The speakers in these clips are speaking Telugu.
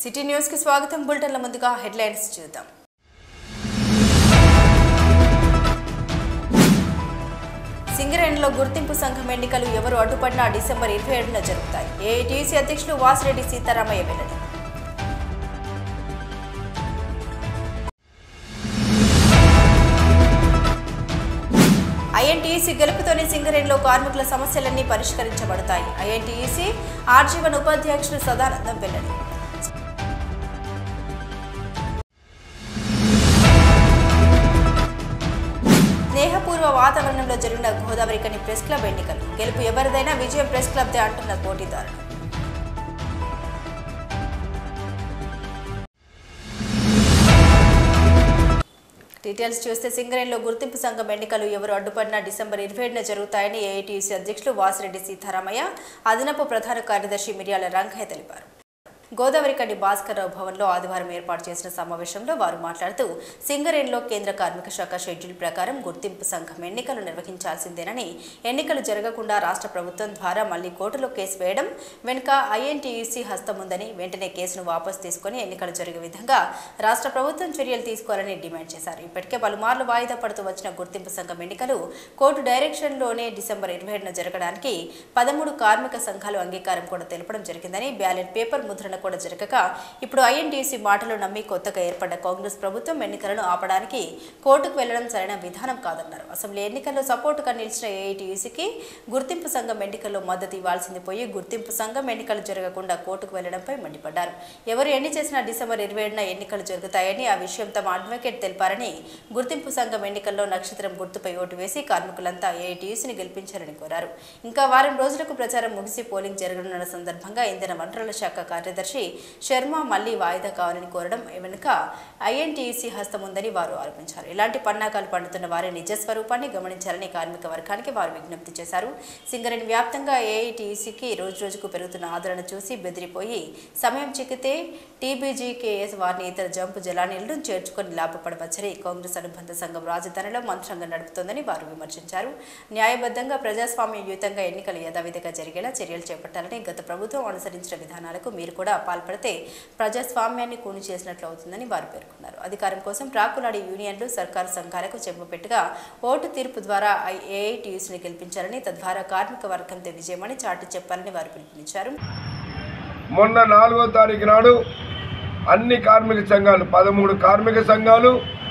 సిటీ న్యూస్ కి స్వాగతం బులెటిన్ల ముందుగా హెడ్లైన్స్ చూద్దాం సింగరేణిలో గుర్తింపు సంఘం ఎన్నికలు ఎవరు అడ్డుపడినా డిసెంబర్ ఇరవై ఏడున జరుగుతాయి ఏఐటీసీ అధ్యక్షులు వాసిరెడ్డి సీతారామయ్య వెల్లడి ఐఎన్టీఈసీ గెలుపుతోనే సింగరేణిలో కార్మికుల సమస్యలన్నీ పరిష్కరించబడతాయి ఐఎన్టీఈసీ ఆర్జీవన్ ఉపాధ్యక్షులు సదానందం వెల్లడి స్నేహపూర్వ వాతావరణంలో జరిగిన గోదావరి కని ప్రెస్ క్లబ్ ఎన్నికలు గెలుపు ఎవరిదైనా విజయం ప్రెస్ క్లబ్దే అంటున్న పోటీదారులు డీటెయిల్స్ చూస్తే సింగరేణిలో గుర్తింపు సంఘం ఎన్నికలు ఎవరు అడ్డుపడినా డిసెంబర్ ఇరవై ఏడున జరుగుతాయని ఏఐటీయూసీ అధ్యక్షులు వాసిరెడ్డి సీతారామయ్య అదనపు ప్రధాన కార్యదర్శి మిర్యాల రంగయ్య తెలిపారు గోదావరికండి భాస్కర్రావు భవన్లో ఆదివారం ఏర్పాటు చేసిన సమావేశంలో వారు మాట్లాడుతూ సింగరేణిలో కేంద్ర కార్మిక శాఖ షెడ్యూల్ ప్రకారం గుర్తింపు సంఘం ఎన్నికలు నిర్వహించాల్సిందేనని ఎన్నికలు జరగకుండా రాష్ట్ర ప్రభుత్వం ద్వారా మళ్లీ కోర్టులో కేసు వేయడం వెనుక ఐఎన్టీయూసీ హస్తం ఉందని వెంటనే కేసును వాపసు తీసుకుని ఎన్నికలు జరిగే విధంగా రాష్ట్ర ప్రభుత్వం చర్యలు తీసుకోవాలని డిమాండ్ చేశారు ఇప్పటికే పలుమార్లు వాయిదా పడుతూ వచ్చిన గుర్తింపు సంఘం ఎన్నికలు కోర్టు డైరెక్షన్లోనే డిసెంబర్ ఇరవై ఏడున జరగడానికి పదమూడు కార్మిక సంఘాలు అంగీకారం కూడా తెలపడం జరిగిందని బ్యాలెట్ పేపర్ ముద్రణ కూడా జరగక ఇప్పుడు ఐఎన్టీసీ మాటలు నమ్మి కొత్తగా ఏర్పడ్డ కాంగ్రెస్ ప్రభుత్వం ఎన్నికలను ఆపడానికి కోర్టుకు వెళ్లడం సరైన విధానం కాదన్నారు అసెంబ్లీ ఎన్నికల్లో సపోర్టుగా నిలిచిన ఏఐటీయూసీకి గుర్తింపు సంఘం ఎన్నికల్లో మద్దతు ఇవ్వాల్సింది పోయి గుర్తింపు సంఘం ఎన్నికలు జరగకుండా కోర్టుకు వెళ్లడంపై మండిపడ్డారు ఎవరు ఎన్ని చేసినా డిసెంబర్ ఇరవై ఏడున ఎన్నికలు జరుగుతాయని ఆ విషయం తమ అడ్వకేట్ తెలిపారని గుర్తింపు సంఘం ఎన్నికల్లో నక్షత్రం గుర్తుపై ఓటు వేసి కార్మికులంతా ఏఐటీయూసీని గెలిపించారని కోరారు ఇంకా వారం రోజులకు ప్రచారం ముగిసి పోలింగ్ జరగనున్న సందర్భంగా ఇంధన వనరుల శాఖ కార్యదర్శి శర్మ మళ్లీ వాయిదా కావాలని కోరడం వెనుక ఐఎన్టీయూసీ హస్తం ఉందని వారు ఆరోపించారు ఇలాంటి పన్నాగాలు పండుతున్న వారి నిజ స్వరూపాన్ని గమనించాలని కార్మిక వర్గానికి వారు విజ్ఞప్తి చేశారు సింగరేణి వ్యాప్తంగా ఏఐటీయూసీకి రోజు రోజుకు పెరుగుతున్న ఆదరణ చూసి బెదిరిపోయి సమయం చిక్కితే టీబీజీకేఎస్ వారిని ఇతర జంపు జలానీలను చేర్చుకొని లాభపడవచ్చని కాంగ్రెస్ అనుబంధ సంఘం రాజధానిలో మంత్రంగా నడుపుతోందని వారు విమర్శించారు న్యాయబద్ధంగా ప్రజాస్వామ్యయుతంగా ఎన్నికలు యథావిధిగా జరిగేలా చర్యలు చేపట్టాలని గత ప్రభుత్వం అనుసరించిన విధానాలకు మీరు కూడా పాల్పడితే ప్రజాస్వామ్యాన్ని కూని చేసినట్లు అవుతుందని వారు పేర్కొన్నారు అధికారం కోసం రాకులాడి యూనియన్లు సర్కారు సంఘాలకు చెంపపెట్టుగా ఓటు తీర్పు ద్వారా ఏఐటీయూసీని గెలిపించాలని తద్వారా కార్మిక వర్గంతో విజయమని చాటి చెప్పాలని వారు పిలుపునిచ్చారు మొన్న నాలుగో తారీఖు నాడు అన్ని కార్మిక సంఘాలు పదమూడు కార్మిక సంఘాలు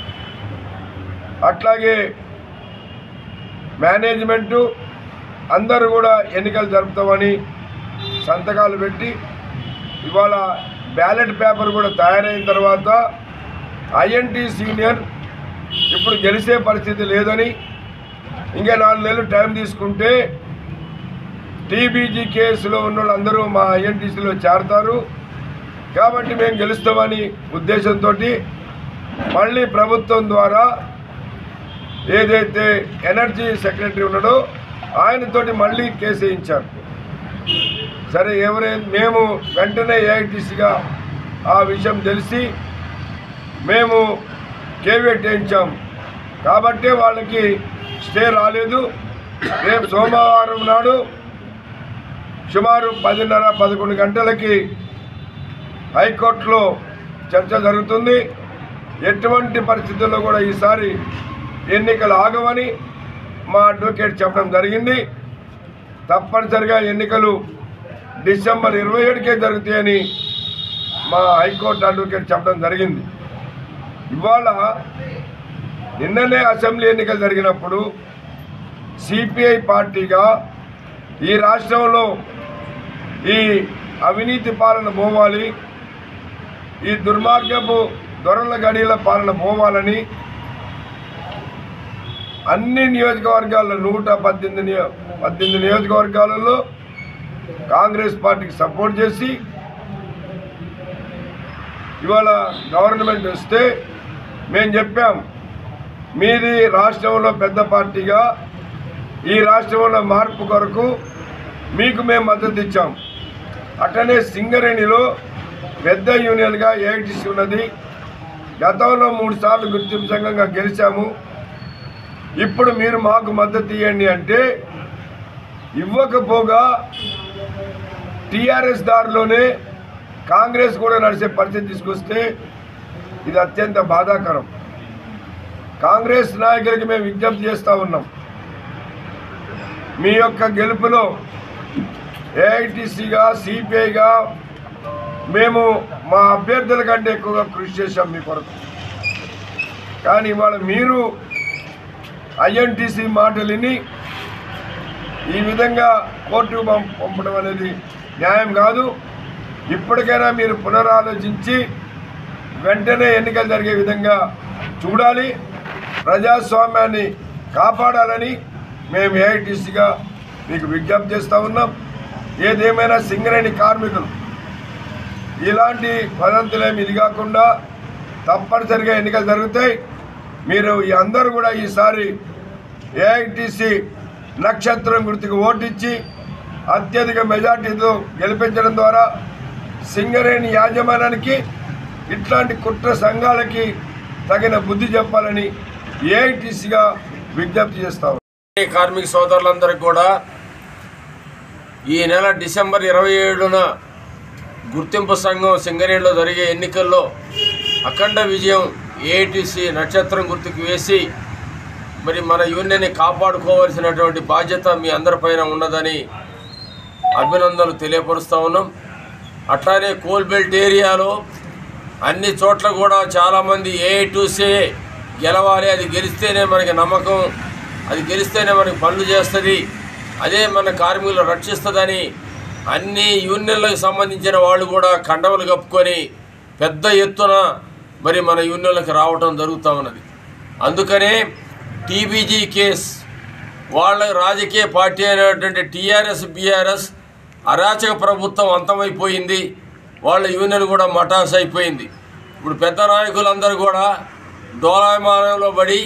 అట్లాగే మేనేజ్మెంటు అందరూ కూడా ఎన్నికలు జరుపుతామని సంతకాలు పెట్టి ఇవాళ బ్యాలెట్ పేపర్ కూడా తయారైన తర్వాత ఐఎన్టీ సీనియర్ ఇప్పుడు గెలిచే పరిస్థితి లేదని ఇంకా నాలుగు నెలలు టైం తీసుకుంటే టీబీజీ కేసులో ఉన్న వాళ్ళందరూ మా ఐఎన్టీసీలో చేరతారు కాబట్టి మేము గెలుస్తామని ఉద్దేశంతో మళ్ళీ ప్రభుత్వం ద్వారా ఏదైతే ఎనర్జీ సెక్రటరీ ఉన్నాడో ఆయనతోటి మళ్ళీ కేసు వేయించారు సరే ఎవరై మేము వెంటనే ఏఐటీసీగా ఆ విషయం తెలిసి మేము కేవేట్ వేయించాం కాబట్టే వాళ్ళకి స్టే రాలేదు రేపు సోమవారం నాడు సుమారు పదిన్నర పదకొండు గంటలకి హైకోర్టులో చర్చ జరుగుతుంది ఎటువంటి పరిస్థితుల్లో కూడా ఈసారి ఎన్నికలు ఆగవని మా అడ్వకేట్ చెప్పడం జరిగింది తప్పనిసరిగా ఎన్నికలు డిసెంబర్ ఇరవై ఏడుకే జరుగుతాయని మా హైకోర్టు అడ్వకేట్ చెప్పడం జరిగింది ఇవాళ నిన్ననే అసెంబ్లీ ఎన్నికలు జరిగినప్పుడు సిపిఐ పార్టీగా ఈ రాష్ట్రంలో ఈ అవినీతి పాలన పోవాలి ఈ దుర్మార్గపు దొరల గడియల పాలన పోవాలని అన్ని నియోజకవర్గాల్లో నూట పద్దెనిమిది నియో పద్దెనిమిది నియోజకవర్గాలలో కాంగ్రెస్ పార్టీకి సపోర్ట్ చేసి ఇవాళ గవర్నమెంట్ వస్తే మేము చెప్పాం మీది రాష్ట్రంలో పెద్ద పార్టీగా ఈ రాష్ట్రంలో మార్పు కొరకు మీకు మేము మద్దతు ఇచ్చాం అట్లనే సింగరేణిలో పెద్ద యూనియన్గా ఏఐటీసీ ఉన్నది గతంలో మూడు సార్లు గుర్తింపు సంఘంగా గెలిచాము ఇప్పుడు మీరు మాకు మద్దతు ఇవ్వండి అంటే ఇవ్వకపోగా టీఆర్ఎస్ దారిలోనే కాంగ్రెస్ కూడా నడిచే పరిస్థితి తీసుకొస్తే ఇది అత్యంత బాధాకరం కాంగ్రెస్ నాయకులకి మేము విజ్ఞప్తి చేస్తూ ఉన్నాం మీ యొక్క గెలుపులో ఏఐటీసీగా సిపిఐగా మేము మా అభ్యర్థుల కంటే ఎక్కువగా కృషి చేశాం మీ కొరకు కానీ ఇవాళ మీరు ఐఎన్టీసీ మాటలు విని ఈ విధంగా కోర్టుకు పం- పంపడం అనేది న్యాయం కాదు ఇప్పటికైనా మీరు పునరాలోచించి వెంటనే ఎన్నికలు జరిగే విధంగా చూడాలి ప్రజాస్వామ్యాన్ని కాపాడాలని మేము ఏఐటీసీగా మీకు విజ్ఞప్తి చేస్తూ ఉన్నాం ఏదేమైనా సింగరేణి కార్మికులు ఇలాంటి వదంతులేమి ఇది కాకుండా తప్పనిసరిగా ఎన్నికలు జరుగుతాయి మీరు ఈ అందరూ కూడా ఈసారి ఏఐటీసీ నక్షత్రం గుర్తుకు ఓటిచ్చి అత్యధిక మెజార్టీతో గెలిపించడం ద్వారా సింగరేణి యాజమాన్యానికి ఇట్లాంటి కుట్ర సంఘాలకి తగిన బుద్ధి చెప్పాలని ఏఐటీసీగా విజ్ఞప్తి చేస్తాం కార్మిక సోదరులందరికీ కూడా ఈ నెల డిసెంబర్ ఇరవై ఏడున గుర్తింపు సంఘం సింగరేణిలో జరిగే ఎన్నికల్లో అఖండ విజయం ఏఐటీసీ నక్షత్రం గుర్తుకు వేసి మరి మన యూనియన్ని కాపాడుకోవాల్సినటువంటి బాధ్యత మీ అందరిపైన ఉన్నదని అభినందనలు తెలియపరుస్తూ ఉన్నాం అట్లానే కోల్బెల్ట్ ఏరియాలో అన్ని చోట్ల కూడా చాలామంది ఏ టూసే గెలవాలి అది గెలిస్తేనే మనకి నమ్మకం అది గెలిస్తేనే మనకి పనులు చేస్తుంది అదే మన కార్మికులు రక్షిస్తుందని అన్ని యూనియన్లకు సంబంధించిన వాళ్ళు కూడా కండవలు కప్పుకొని పెద్ద ఎత్తున మరి మన యూనియన్లకు రావటం జరుగుతూ ఉన్నది అందుకనే టీబీజీ కేస్ వాళ్ళ రాజకీయ పార్టీ అయినటువంటి టీఆర్ఎస్ బీఆర్ఎస్ అరాచక ప్రభుత్వం అంతమైపోయింది వాళ్ళ యూనియన్ కూడా మటాస్ అయిపోయింది ఇప్పుడు పెద్ద నాయకులందరూ కూడా డోలాయమానంలో పడి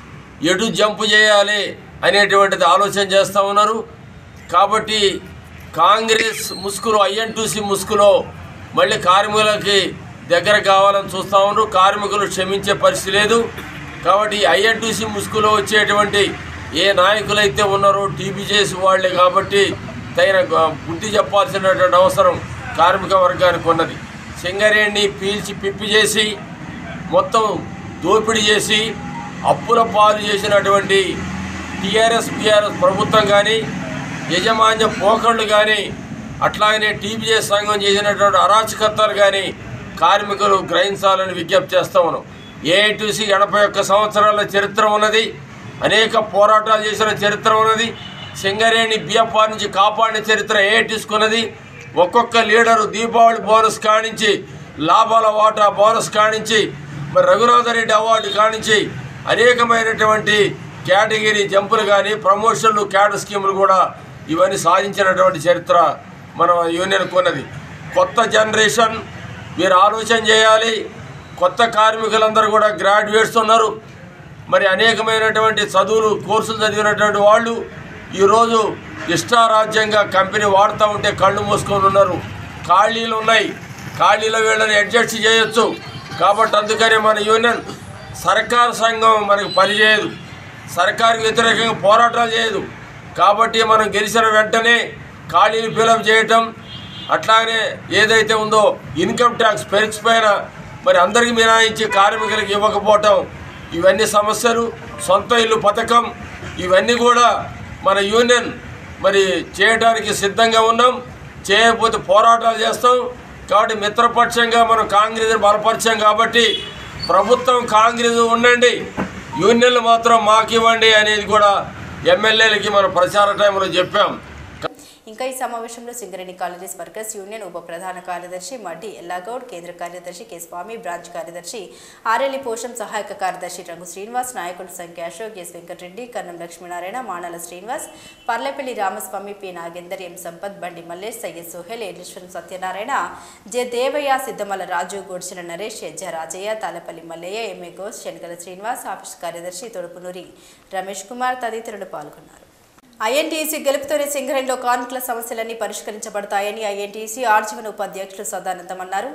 ఎటు జంపు చేయాలి అనేటువంటిది ఆలోచన చేస్తూ ఉన్నారు కాబట్టి కాంగ్రెస్ ముసుగులో ఐఎన్టీసీ ముసుగులో మళ్ళీ కార్మికులకి దగ్గర కావాలని చూస్తూ ఉన్నారు కార్మికులు క్షమించే పరిస్థితి లేదు కాబట్టి ఐఎన్టీసీ ముసుగులో వచ్చేటువంటి ఏ నాయకులైతే ఉన్నారో టీబీ చేసి వాళ్ళే కాబట్టి తగిన గ- బుద్ధి చెప్పాల్సినటువంటి అవసరం కార్మిక వర్గానికి ఉన్నది సింగరేణిని పీల్చి పిప్పి చేసి మొత్తం దోపిడీ చేసి అప్పుల పాలు చేసినటువంటి టీఆర్ఎస్ బీఆర్ఎస్ ప్రభుత్వం కానీ యజమాన్య పోకళ్ళు కానీ అట్లాగనే టీబీఎస్ సంఘం చేసినటువంటి అరాచకత్వాలు కానీ కార్మికులు గ్రహించాలని విజ్ఞప్తి చేస్తా ఉన్నాం ఏఐటీసీ ఎనభై ఒక్క సంవత్సరాల చరిత్ర ఉన్నది అనేక పోరాటాలు చేసిన చరిత్ర ఉన్నది సింగరేణి బిఎఫ్ఆర్ నుంచి కాపాడిన చరిత్ర ఏఐటీసుకున్నది ఒక్కొక్క లీడరు దీపావళి బోనస్ కానించి లాభాల వాటా బోనస్ కానించి మరి రఘునాథరెడ్డి అవార్డు కానించి అనేకమైనటువంటి కేటగిరీ జంపులు కానీ ప్రమోషన్లు క్యాడర్ స్కీములు కూడా ఇవన్నీ సాధించినటువంటి చరిత్ర మన యూనియన్కు ఉన్నది కొత్త జనరేషన్ మీరు ఆలోచన చేయాలి కొత్త కార్మికులందరూ కూడా గ్రాడ్యుయేట్స్ ఉన్నారు మరి అనేకమైనటువంటి చదువులు కోర్సులు చదివినటువంటి వాళ్ళు ఈరోజు ఇష్టారాజ్యంగా కంపెనీ వాడుతూ ఉంటే కళ్ళు మూసుకొని ఉన్నారు ఖాళీలు ఉన్నాయి ఖాళీల వీళ్ళని అడ్జస్ట్ చేయొచ్చు కాబట్టి అందుకనే మన యూనియన్ సర్కార్ సంఘం మనకు పనిచేయదు సర్కారుకి వ్యతిరేకంగా పోరాటాలు చేయదు కాబట్టి మనం గెలిచిన వెంటనే ఖాళీలు ఫిలప్ చేయటం అట్లానే ఏదైతే ఉందో ఇన్కమ్ ట్యాక్స్ పెరిక్స్ పైన మరి అందరికి మినాయించి కార్మికులకు ఇవ్వకపోవటం ఇవన్నీ సమస్యలు సొంత ఇల్లు పథకం ఇవన్నీ కూడా మన యూనియన్ మరి చేయడానికి సిద్ధంగా ఉన్నాం చేయకపోతే పోరాటాలు చేస్తాం కాబట్టి మిత్రపక్షంగా మనం కాంగ్రెస్ బలపరిచాం కాబట్టి ప్రభుత్వం కాంగ్రెస్ ఉండండి యూనియన్లు మాత్రం మాకు ఇవ్వండి అనేది కూడా ఎమ్మెల్యేలకి మనం ప్రచార టైంలో చెప్పాం ఇంకా ఈ సమావేశంలో సింగరేణి కాలేజెస్ వర్కర్స్ యూనియన్ ఉప ప్రధాన కార్యదర్శి మడ్డి ఎల్లాగౌడ్ కేంద్ర కార్యదర్శి కె స్వామి బ్రాంచ్ కార్యదర్శి ఆర్ఎల్ఈ పోషం సహాయక కార్యదర్శి రంగు శ్రీనివాస్ నాయకులు సంఖ్య Ashok S Venkatareddy Kannam Lakshminarayana Manala Srinivas Parlapalli Ramaswamy P Nagender M Sampath Bandi Mallesh Syed Sohail Eleswaram Satyanarayana J Devaiah Siddamala Raju Godchina Naresh Ejja Rajaiah Talapalli Mallaiah MA Ghosh Shanakala Srinivas office కార్యదర్శి తొడుపునూరి రమేష్ కుమార్ తదితరులు పాల్గొన్నారు ఐఎన్టీసీ గెలుపుతోనే సింగరేణిలో కార్మికుల సమస్యలన్నీ పరిష్కరించబడతాయని ఐఎన్టీసీ ఆర్జీవన్ ఉపాధ్యక్షులు సదానందం అన్నారు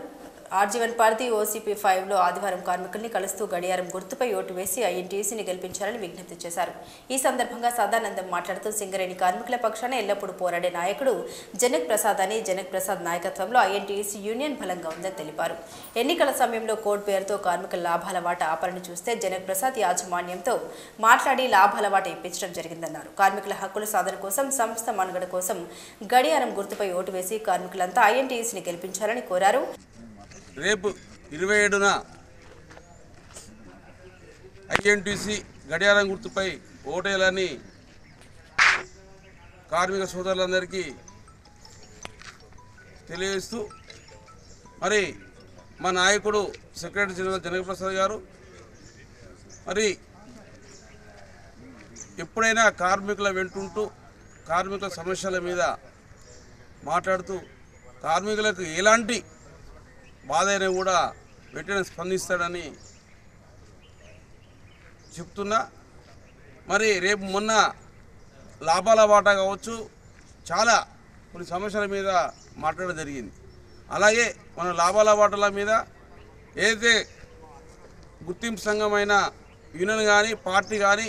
ఆర్జీవన్ పరిధి ఓసీపీ ఫైవ్ లో ఆదివారం కార్మికుల్ని కలుస్తూ గడియారం గుర్తుపై ఓటు వేసి ఐఎన్టీయూసీని గెలిపించాలని విజ్ఞప్తి చేశారు ఈ సందర్భంగా సదానందం మాట్లాడుతూ సింగరేణి కార్మికుల పక్షాన ఎల్లప్పుడూ పోరాడే నాయకుడు జనక్ ప్రసాద్ అని జనక్ ప్రసాద్ నాయకత్వంలో ఐఎన్టీయూసీ యూనియన్ బలంగా ఉందని తెలిపారు ఎన్నికల సమయంలో కోడ్ పేరుతో కార్మికుల లాభాల వాట ఆపరణ చూస్తే జనక్ ప్రసాద్ యాజమాన్యంతో మాట్లాడి లాభాల వాట ఇప్పించడం జరిగిందన్నారు కార్మికుల హక్కుల సాధన కోసం సంస్థ మనుగడ కోసం గడియారం గుర్తుపై ఓటు వేసి కార్మికులంతా ఐఎన్టీయూసీని గెలిపించాలని కోరారు రేపు ఇరవై ఏడున ఐఎన్టీసీ గడియారం గుర్తుపై ఓటేయాలని కార్మిక సోదరులందరికీ తెలియజేస్తూ మరి మా నాయకుడు సెక్రటరీ జనరల్ జనకప్రసాద్ గారు మరి ఎప్పుడైనా కార్మికుల వెంటుంటూ కార్మికుల సమస్యల మీద మాట్లాడుతూ కార్మికులకు ఎలాంటి బాధ అయినా కూడా వెంటనే స్పందిస్తాడని చెప్తున్నా మరి రేపు మొన్న లాభాల వాటా కావచ్చు చాలా కొన్ని సమస్యల మీద మాట్లాడడం జరిగింది అలాగే మన లాభాల వాటాల మీద ఏదైతే గుర్తింపు సంఘమైన యూనియన్ కానీ పార్టీ కానీ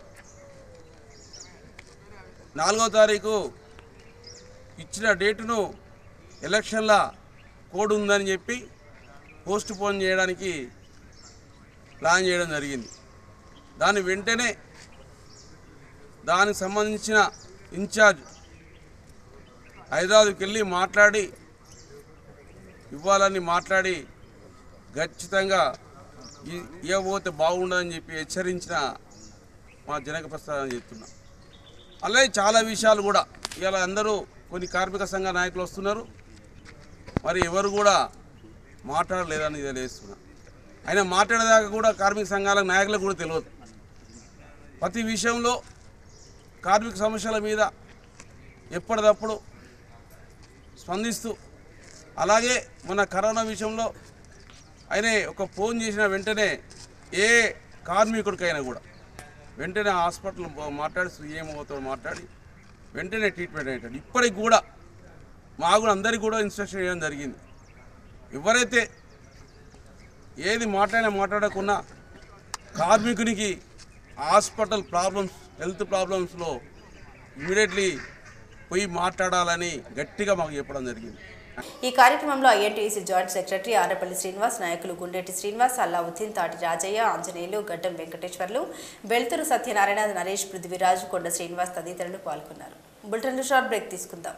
నాలుగో తారీఖు ఇచ్చిన డేటును ఎలక్షన్ల కోడ్ ఉందని చెప్పి పోస్ట్ పోన్ చేయడానికి ప్లాన్ చేయడం జరిగింది దాని వెంటనే దానికి సంబంధించిన ఇన్ఛార్జ్ హైదరాబాద్కి వెళ్ళి మాట్లాడి ఇవ్వాలని మాట్లాడి ఖచ్చితంగా ఇ- ఇవ్వబోతే బాగుండదని చెప్పి హెచ్చరించిన మా జనక ప్రస్తావన చెప్తున్నా అలాగే చాలా విషయాలు కూడా ఇలా అందరూ కొన్ని కార్మిక సంఘ నాయకులు వస్తున్నారు మరి ఎవరు కూడా మాట్లాడలేదని తెలియజేస్తున్నా ఆయన మాట్లాడేదాకా కూడా కార్మిక సంఘాల నాయకులకు కూడా తెలియదు ప్రతి విషయంలో కార్మిక సమస్యల మీద ఎప్పటికప్పుడు స్పందిస్తూ అలాగే మన కరోనా విషయంలో ఆయన ఒక ఫోన్ చేసిన వెంటనే ఏ కార్మికుడికైనా కూడా వెంటనే హాస్పిటల్ మాట్లాడి ఏమవుతాడో మాట్లాడి వెంటనే ట్రీట్మెంట్ అయ్యాడు ఇప్పటికి కూడా మా కూడా అందరికీ కూడా ఇన్స్ట్రక్షన్ ఇవ్వడం జరిగింది ఎవరైతే ఏది మాట్లాడినా మాట్లాడకున్నా కార్మికునికి హాస్పిటల్ ప్రాబ్లమ్స్ హెల్త్ ప్రాబ్లమ్స్లో ఇమీడియట్లీ పోయి మాట్లాడాలని గట్టిగా మాకు చెప్పడం జరిగింది ఈ కార్యక్రమంలో INTC joint secretary Arapalli Srinivas నాయకులు గుండెటి శ్రీనివాస్ అల్లావుద్దీన్ తాటి రాజయ్య ఆంజనేయులు గడ్డం వెంకటేశ్వర్లు బెల్తూరు సత్యనారాయణ నరేష్ పృథ్వీరాజు కొండ శ్రీనివాస్ తదితరులు పాల్గొన్నారు బులెటిన్ షార్ట్ బ్రేక్ తీసుకుందాం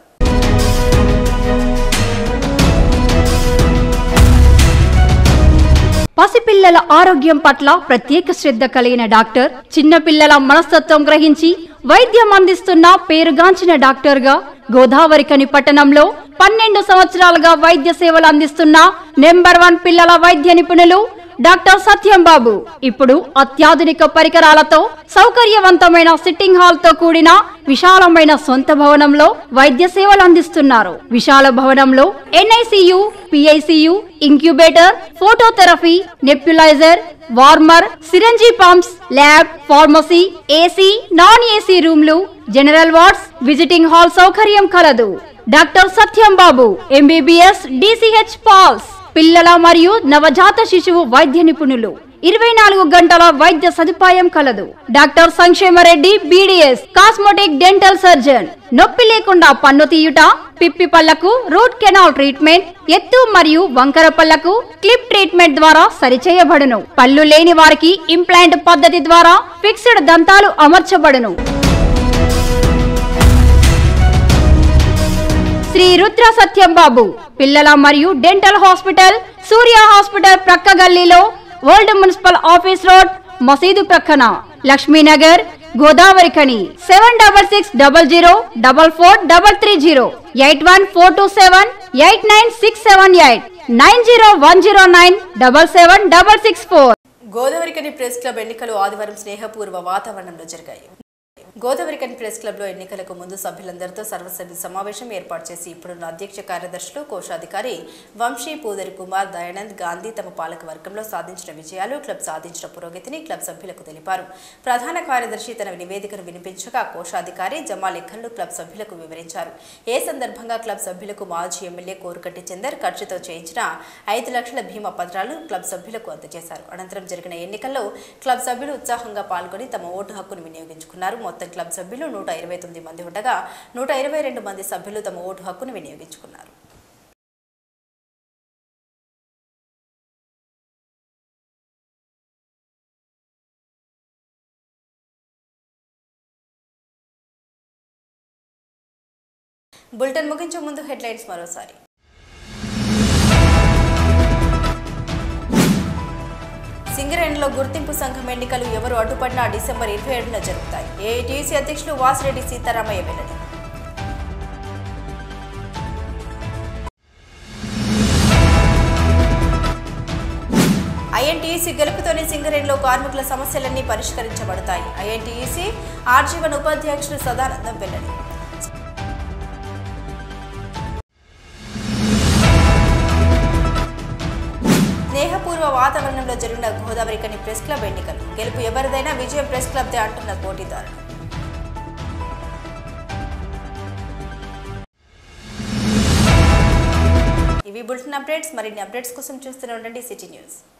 పసిపిల్లల ఆరోగ్యం పట్ల ప్రత్యేక శ్రద్ధ కలిగిన డాక్టర్ చిన్నపిల్లల మనస్తత్వం గ్రహించి వైద్యం అందిస్తున్న పేరుగాంచిన డాక్టర్గా గోదావరికని పట్టణంలో పన్నెండు సంవత్సరాలుగా వైద్య సేవలు అందిస్తున్న నెంబర్ వన్ పిల్లల వైద్య నిపుణులు డాక్టర్ సత్యం బాబు ఇప్పుడు అత్యాధునిక పరికరాలతో సౌకర్యవంతమైన సిట్టింగ్ హాల్ తో కూడిన విశాలమైన సొంత భవనంలో వైద్య సేవలు అందిస్తున్నారు విశాల భవనంలో NICU PICU incubator phototherapy nebuliser warmer syringe pumps lab pharmacy AC non AC రూమ్లు జనరల్ వార్డ్స్ విజిటింగ్ హాల్ సౌకర్యం కలదు doctor Satyam Babu MBBS DCH PALS పిల్లల మరియు నవజాత శిశువు వైద్య నిపుణులు ఇరవై నాలుగు గంటల వైద్య సదుపాయం కలదు doctor Sankshemareddy BDS cosmetic dental surgeon నొప్పి లేకుండా పన్ను తీయుట పిప్పి పళ్లకు రూట్ కెనాల్ ట్రీట్మెంట్ ఎత్తు మరియు వంకర పళ్లకు క్లిప్ ట్రీట్మెంట్ ద్వారా సరిచేయబడును పళ్ళు లేని వారికి ఇంప్లాంట్ పద్ధతి ద్వారా ఫిక్స్డ్ దంతాలు అమర్చబడును శ్రీ రుద్ర సత్యం బాబు పిల్లల మరియు డెంటల్ హాస్పిటల్ సూర్య హాస్పిటల్ ప్రక్క గల్లీలో ఓల్డ్ మున్సిపల్ ఆఫీస్ రోడ్ మసీదు ప్రక్కన Lakshminagar Godavarikhani seven double six double zero double four double three zero eight one four two seven eight nine six seven eight nine zero one zero nine double seven double six four Godavarikhani press club ఎన్నికలు ఆదివారం స్నేహపూర్వ వాతావరణంలో జరిగాయి గోదావరికన్ ప్రెస్ క్లబ్లో ఎన్నికలకు ముందు సభ్యులందరితో సర్వసభ్య సమావేశం ఏర్పాటు చేసి ఇప్పుడున్న అధ్యక్ష కార్యదర్శులు కోశాధికారి వంశీ పూదరి కుమార్ దయానంద్ గాంధీ తమ పాలక వర్గంలో సాధించిన విజయాలు క్లబ్ సాధించిన పురోగతిని క్లబ్ సభ్యులకు తెలిపారు ప్రధాన కార్యదర్శి తన నివేదికను వినిపించగా కోశాధికారి జమా లెక్కలను క్లబ్ సభ్యులకు వివరించారు ఏ సందర్భంగా క్లబ్ సభ్యులకు మాజీ ఎమ్మెల్యే కోరుకట్టి చందర్ ఖర్చుతో చేయించిన ఐదు లక్షల బీమా పత్రాలు క్లబ్ సభ్యులకు అందజేశారు అనంతరం జరిగిన ఎన్నికల్లో క్లబ్ సభ్యులు ఉత్సాహంగా పాల్గొని తమ ఓటు హక్కును వినియోగించుకున్నారు మొత్తం క్లబ్ సభ్యులు నూట ఇరవై తొమ్మిది మంది ఉండగా నూట ఇరవై రెండు మంది సభ్యులు తమ ఓటు హక్కును వినియోగించుకున్నారు బులెటిన్ ముగించే ముందు హెడ్లైన్స్ మరోసారి సింగరేణిలో గుర్తింపు సంఘం ఎన్నికలు ఎవరు అడ్డుపడినా డిసెంబర్ ఇరవై ఏడున జరుగుతాయి ఏఐటీసీ అధ్యక్షులు వాసిరెడ్డి సీతారామయ్య వెల్లడి ఐఎన్టీఈసీ గెలుపుతోనే సింగరేణిలో కార్మికుల సమస్యలన్నీ పరిష్కరించబడతాయి ఐఎన్టీఈసీ ఆర్జీవన్ ఉపాధ్యక్షులు సదానందం వెల్లడి స్నేహపూర్వ వాతావరణంలో జరిగిన గోదావరి కని ప్రెస్ క్లబ్ ఎన్నికలు గెలుపు ఎవరిదైనా విజయం ప్రెస్ క్లబ్దే అంటున్న పోటీదారులు ఇవి బులెటిన్ అప్డేట్స్ మరిన్ని అప్డేట్స్ కోసం చూస్తూనే ఉండండి సిటీ న్యూస్